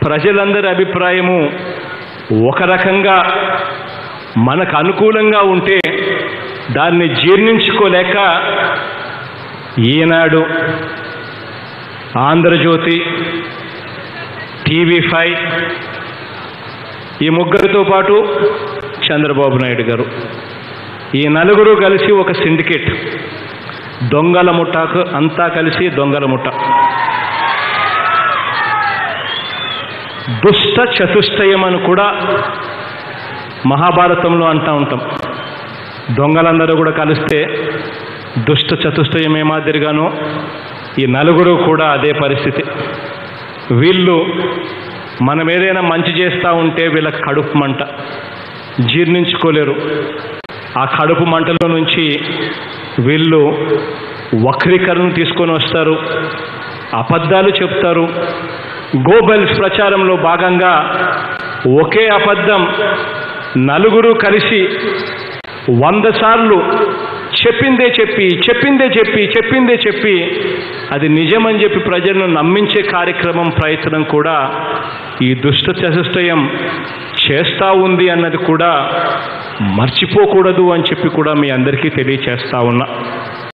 ప్రజలందరి అభిప్రాయము ఒక రకంగా మనకు అనుకూలంగా ఉంటే దాన్ని జీర్ణించుకోలేక ఈనాడు ఆంధ్రజ్యోతి టీవీ ఫైవ్ ఈ ముగ్గురితో పాటు చంద్రబాబు నాయుడు గారు ఈ నలుగురు కలిసి ఒక సిండికేట్ దొంగల ముఠాకు అంతా కలిసి దొంగల ముఠ దుష్ట చతుష్టయం అని కూడా మహాభారతంలో అంటూ ఉంటాం దొంగలందరూ కూడా కలిస్తే దుష్ట చతుష్టయం ఏ మాదిరిగానో ఈ నలుగురు కూడా అదే పరిస్థితి వీళ్ళు మనం ఏదైనా మంచి చేస్తూ ఉంటే వీళ్ళ కడుపు మంట జీర్ణించుకోలేరు ఆ కడుపు మంటలో నుంచి వీళ్ళు వక్రీకరణ తీసుకొని వస్తారు అబద్ధాలు చెప్తారు గోబెల్స్ ప్రచారంలో భాగంగా ఒకే అబద్ధం నలుగురు కలిసి వంద సార్లు చెప్పిందే చెప్పి చెప్పిందే చెప్పి చెప్పిందే చెప్పి అది నిజమని చెప్పి ప్రజలను నమ్మించే కార్యక్రమం ప్రయత్నం కూడా ఈ దుష్ట చతుష్టయం చేస్తూ ఉంది అన్నది కూడా మర్చిపోకూడదు అని చెప్పి కూడా మీ అందరికీ తెలియచేస్తా ఉన్నా